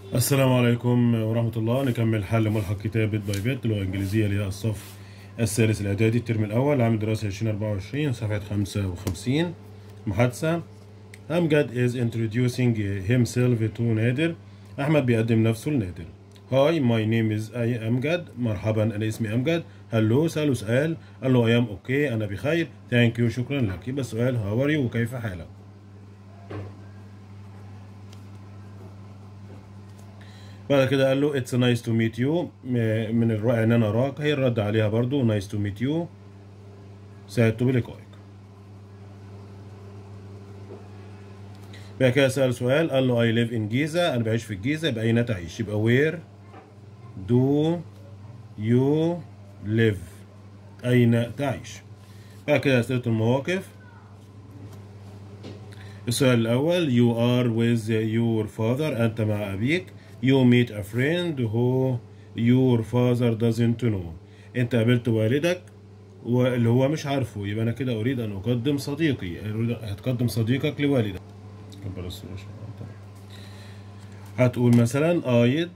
السلام عليكم ورحمة الله نكمل حل ملحق كتاب بيت باي بيت اللغة الإنجليزية اللي هي الصف الثالث الإعدادي الترم الأول عام دراسة 2024 صفحة 55 محادثة أمجد is introducing himself to نادر أحمد بيقدم نفسه لنادر هاي ماي نيم از اي أمجد مرحبا أنا اسمي أمجد هلو سأله سؤال قال له أيام أوكي أنا بخير ثانك يو شكرا لك يبقى السؤال هاو ار يو وكيف حالك بعد كده قال له اتس نايس تو ميت يو من الرائع ان انا اراك هي الرد عليها برضو نايس تو ميت يو سعدت بلقائك بعد كده سأل سؤال قال له اي ليف ان جيزة انا بعيش في الجيزة يبقى اين تعيش يبقى وير دو يو ليف اين تعيش بعد كده اسئلة المواقف السؤال الأول you are with your father أنت مع أبيك you meet a friend who your father doesn't know أنت قابلت والدك واللي هو مش عارفه يبقى أنا كده أريد أن أقدم صديقي أريد- هتقدم صديقك لوالدك كبر الصورة شوية. تمام. هتقول مثلا I'd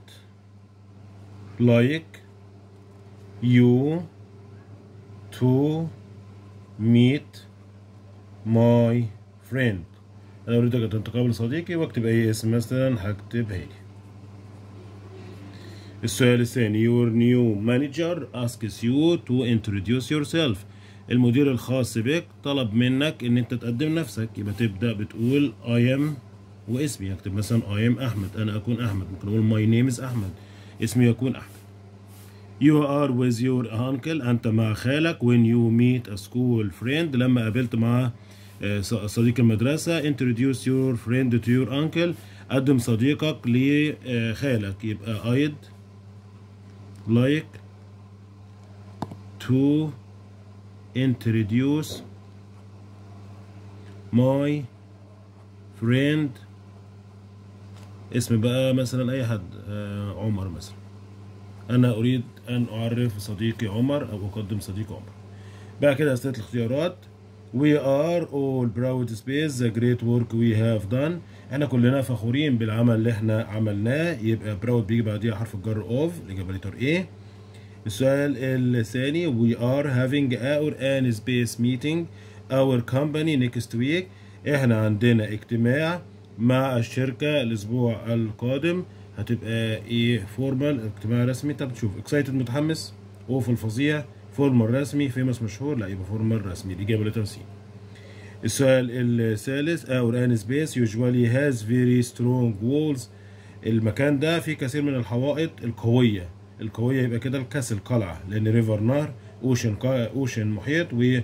like you to meet my friend انا اريدك ان تقابل صديقي واكتب اي اسم مثلا هكتب هادي السؤال الثاني your new manager asks you to introduce yourself المدير الخاص بك طلب منك ان انت تقدم نفسك يبقى تبدا بتقول I am واسمي اكتب مثلا I am احمد انا اكون احمد ممكن اقول my name is احمد اسمي يكون احمد You are with your uncle أنت مع خالك when you meet a school friend لما قابلت مع آه، ص- صديق المدرسة introduce your friend to your uncle قدم صديقك لخالك يبقى I'd like to introduce my friend اسم بقى مثلا أي حد آه، عمر مثلا أنا أريد أن أعرف صديقي عمر أو أقدم صديقي عمر بعد كده أسئلة الاختيارات We are all proud space the great work we have done احنا كلنا فخورين بالعمل اللي احنا عملناه يبقى proud بيجي بعديها حرف الجر of الإجابة لتر A السؤال الثاني We are having our an space meeting our company next week احنا عندنا اجتماع مع الشركة الأسبوع القادم هتبقى ايه فورمال اجتماع رسمي طب تشوف اكسايتد متحمس اوفل فظيع فورمال رسمي فيمس مشهور لا يبقى فورمال رسمي الإجابة لتر سي السؤال الثالث our an space usually has very strong walls المكان ده فيه كثير من الحوائط القوية القوية يبقى كده الكاسل قلعة لأن ريفر نهر اوشن اوشن محيط و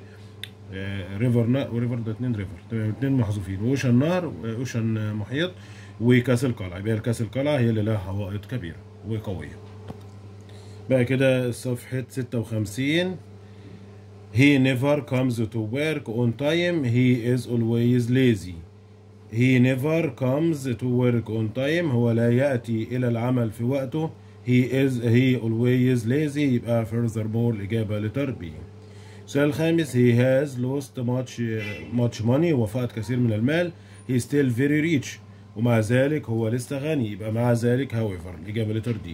ريفر نهر وريفر ده اتنين ريفر تمام اتنين محذوفين اوشن نهر اوشن محيط وكاسل قلعة يبقى الكاسل قلعة هي اللي لها حوائط كبيرة وقوية بقى كده صفحة 56 He never comes to work on time he is always lazy He never comes to work on time هو لا يأتي إلى العمل في وقته He is he always lazy يبقى furthermore الإجابة لتر B السؤال الخامس he has lost much much money وفقد كثير من المال he still very rich ومع ذلك هو لسه غني يبقى مع ذلك however الإجابة لتر D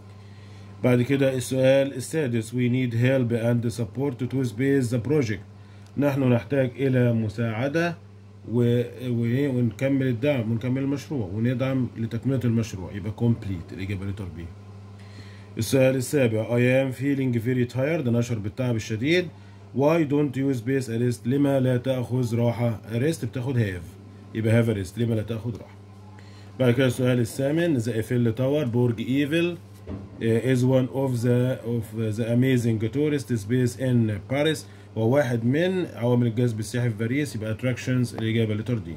بعد كده السؤال السادس we need help and support to space the project نحن نحتاج إلى مساعدة و... و... ونكمل الدعم ونكمل المشروع وندعم لتكملة المشروع يبقى complete الإجابة لتر B السؤال السابع I am feeling very tired أنا أشعر بالتعب الشديد Why don't you space a rest لما لا تأخذ راحة rest بتاخد have يبقى have a rest لما لا تأخذ راحة بعد كده السؤال الثامن The Eiffel Tower برج إيفل uh, is one of the of the amazing tourist space in Paris هو واحد من عوامل الجذب السياحي في باريس يبقى attractions الإجابة لتر دي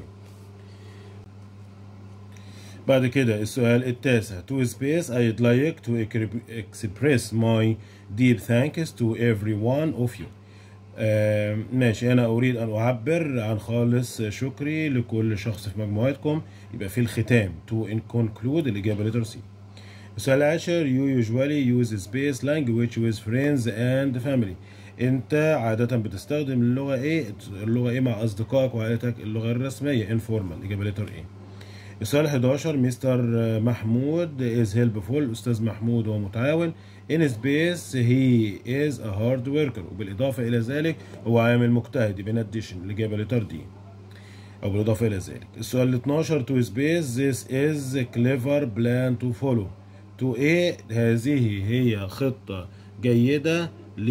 بعد كده السؤال التاسع to space I'd like to express my deep thanks to every one of you آه ماشي أنا أريد أن أعبر عن خالص شكري لكل شخص في مجموعتكم يبقى في الختام to conclude الإجابة لتر سي السؤال العاشر you usually use space language with friends and family انت عادة بتستخدم اللغة ايه اللغة ايه مع اصدقائك وعائلتك اللغة الرسمية informal اجابة لتر ايه السؤال 11 مستر محمود is helpful أستاذ محمود هو متعاون in space he is a hard worker وبالإضافة إلى ذلك هو عامل مجتهد يبقى addition الإجابة لتر دي أو بالإضافة إلى ذلك السؤال 12 to space this is a clever plan to follow to إيه هذه هي خطة جيدة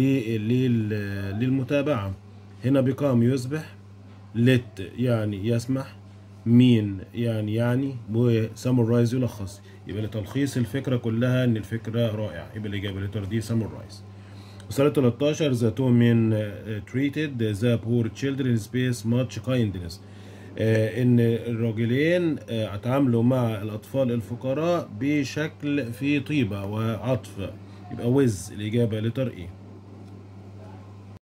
للمتابعة هنا بقام يصبح let يعني يسمح مين يعني يعني وسامورايز يلخص يبقى لتلخيص الفكرة كلها ان الفكرة رائعة يبقى الإجابة لتر دي سامورايز رسالة 13 the two men treated the poor children in space much kindness ان الراجلين اتعاملوا مع الاطفال الفقراء بشكل فيه طيبة وعطف يبقى وز الإجابة لتر ايه